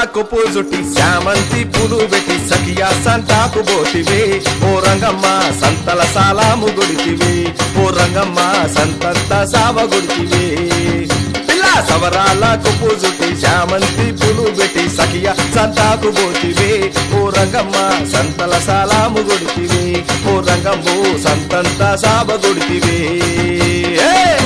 కొప్పు జుట్టి శామంతి పూలు పెట్టి సఖియా సంతాకు పోతివే ఓ రంగమ్మ సంతల సాలాము గుడితివే ఓ రంగమ్మ సంతంత సావ గుడితివే పిల్ల సవరాల కొప్పు జుట్టి శామంతి పూలు పెట్టి సఖియా సంతాకు పోతివే ఓ రంగమ్మ సంతల సాలాము గుడితివే ఓ రంగమ్ము సంతంత సావ గుడితివే ఏయ్!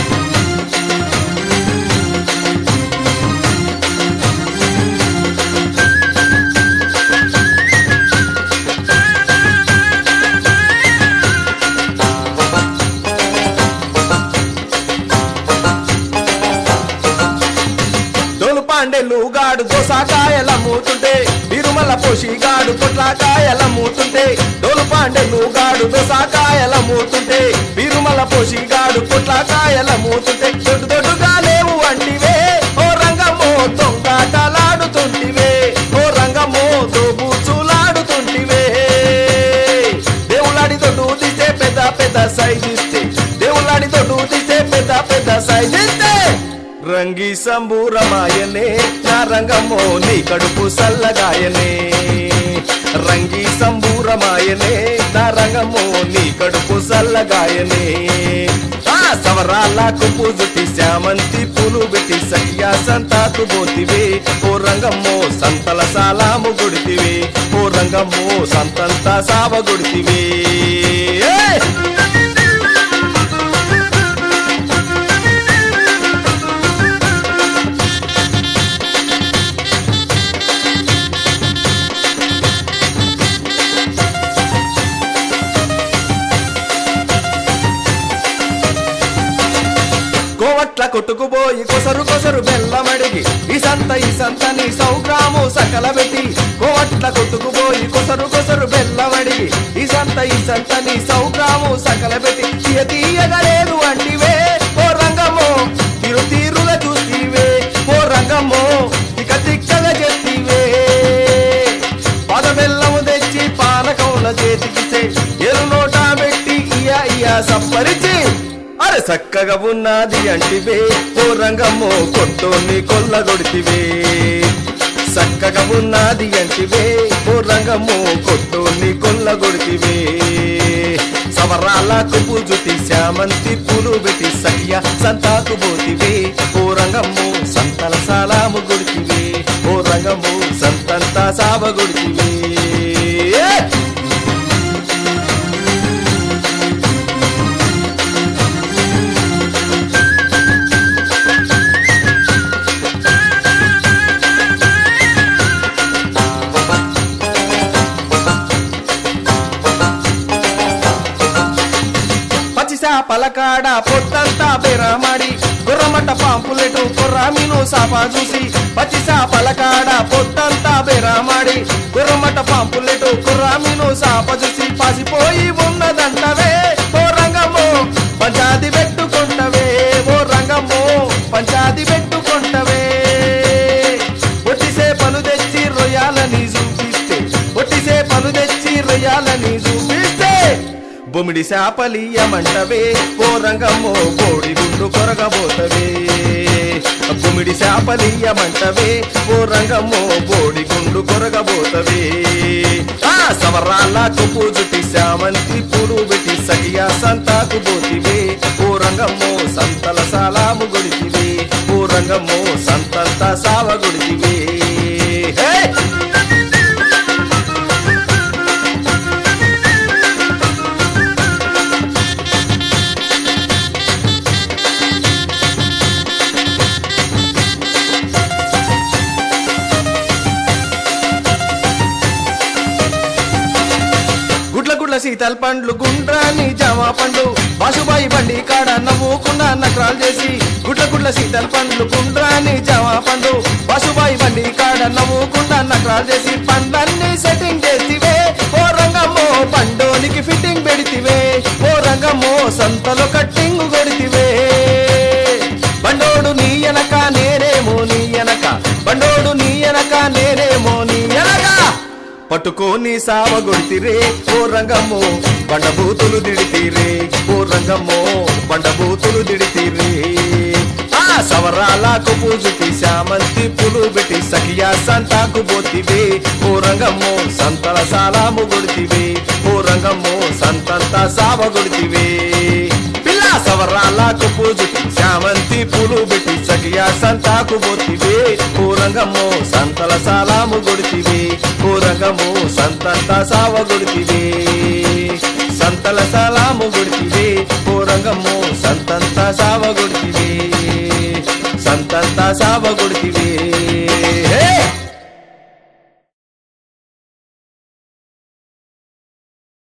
దోలు పాండెలు గాడు దోసాకాయల మూతుంటే తిరుమల పోషి గాడు పొట్లాకాయల మూతుంటే దోలు పాండెలు గాడు దోసాకాయల మూతుంటే తిరుమల పోషి గాడు పొట్లాకాయల మూతుంటే దొడ్డు దొడ్డుగా లేవు అంటివే ఓ రంగమో దొంగాటలాడుతుంటివే ఓ రంగమో దోబూచులాడుతుంటివే దేవులాడి దొడ్డు తీస్తే పెద్ద పెద్ద సైజ్ ఇస్తే దేవులాడి దొడ్డు తీస్తే పెద్ద పెద్ద సైజ్ ఇస్తే రంగి సంబూరమాయనే నా రంగమో నీ కడుపు సల్లగాయనే రంగి సంబూరమాయనే నా రంగమో నీ కడుపు సల్లగాయనే ఆ సవరాల కుప్పు జుట్టి శామంతి పూలు పెట్టి సఖ్యా సంతాకు పోతివే ఓ రంగమ్మో సంతల సాలాము గుడితివే ఓ రంగమ్మో సంతంత సావ గుడితివే ఏయ్! కోవట్ల కొట్టుకుపోయి కొసరు కొసరు బెల్లమడిగి ఈ సంత ఈ సంత నీ సౌగ్రాము సకల పెట్టి కోవట్ల కొట్టుకుపోయి కొసరు కొసరు బెల్లమడిగి ఈ సంత ఈ సంత నీ సౌగ్రాము సకల పెట్టి తీయ తీయగా లేదు అంటివే ఓ రంగమో తిరు తీరుల చూస్తీవే ఓ రంగమో ఇక తిక్కగా చెప్తీవే పద బెల్లము తెచ్చి పానకముల చేతికిస్తే ఎరు నోటా పెట్టి ఇయా ఇయా సప్పరిచి అరే చక్కగా ఉన్నది అంటివే ఓ రంగమ్మో కొట్టోని కొల్లగొడితివే చక్కగా ఉన్నది అంటివే ఓ రంగమ్మో కొట్టోని కొల్లగొడితివే సవరాల కుప్పు జుటి శామంతి పూలు పెట్టి సఖ్య సంతాకు పోతివే ఓ రంగమ్మో సంతల సాలాము గుడితివే ఓ రంగమ్మో సంతంత సావ గుడితివే పచ్చిసా పలకాడ పొట్టంతా బెరమాడి గుర్రమట్ట పాంపులెటు కుర్రామిను సాపా చూసి పచ్చిసా పలకాడ పొట్టంతా బెరమాడి గుర్రమట్ట పాంపులెటు కుర్రామిను సాప చూసి పాసిపోయి ఉన్నదంటవే ఓ రంగమ్మో పంచాది పెట్టుకుంటవే ఓ రంగమ్మో పంచాది పెట్టుకుంటవే ఒట్టిసే పలు తెచ్చి రొయ్యాలని చూపిస్తే ఒట్టిసే పలు తెచ్చి రొయ్యాలని చూపిస్తే బొమిడి శాపలీయమంటవే ఓ రంగమ్మో బోడి గుండు కొరగబోతవే బొమిడి శాపలీయమంటవే ఓ రంగమ్మో బోడి గుండు కొరగబోతవే ఆ సవరాల కొప్పు జుట్టి శామంతి పూలు పెట్టి సగియా సంతాకు పోతివే ఓ రంగమ్మో సంతల సాలాము గుడితివే ఓ రంగమ్మో సంతంత సావ గుడితివే హే గుడ్ల గుడ్ల శీతల్ పండ్లు గుండ్రాని జామా పండ్లు బాసుబాయి బండి కాడ నవ్వుకుండా నకరాలు చేసి గుడ్ల గుడ్ల శీతల్ పండ్లు గుండ్రాని జామా పండ్లు బాసుబాయి బండి కాడ నవ్వుకుండా నకరాలు చేసి పండ్లన్నీ సెట్టింగ్ చేసివే ఓ రంగమ్మో పండోనికి ఫిట్టింగ్ పెడితివే ఓ రంగమ్మో సంతలో కట్టింగ్ కొడితివే బండోడు నీ ఎనక నేనేమో నీ ఎనక బండోడు నీ ఎనక నేనేమో నీ ఎనక పట్టుకోని సావగొడితిరే ఓ రంగమ్మో బండబూతులు దిడితీరే ఓ రంగమ్మో బండబూతులు దిడితీరే ఆ సవరాలకు పూజుకి శామంతి పులు పెట్టి సఖియా సంతాకు పోతివే ఓ రంగమ్మో సంతల సాలాము కొడితివే ఓ రంగమ్మో సంతంత సావ కొడితివే పిల్ల సవరాలకు పూజుకి శామంతి పులు పెట్టి సఖియా సంతాకు పోతివే ఓ రంగమ్మో సంతల సాలాము కొడితివే ఓ రంగమ్మో సంతంత సావ కొడితివే సంతల సలాము గుడితివే ఓ రంగమ్మో సంతంత సావ గుడితివే సంతంత సావ గుడితివే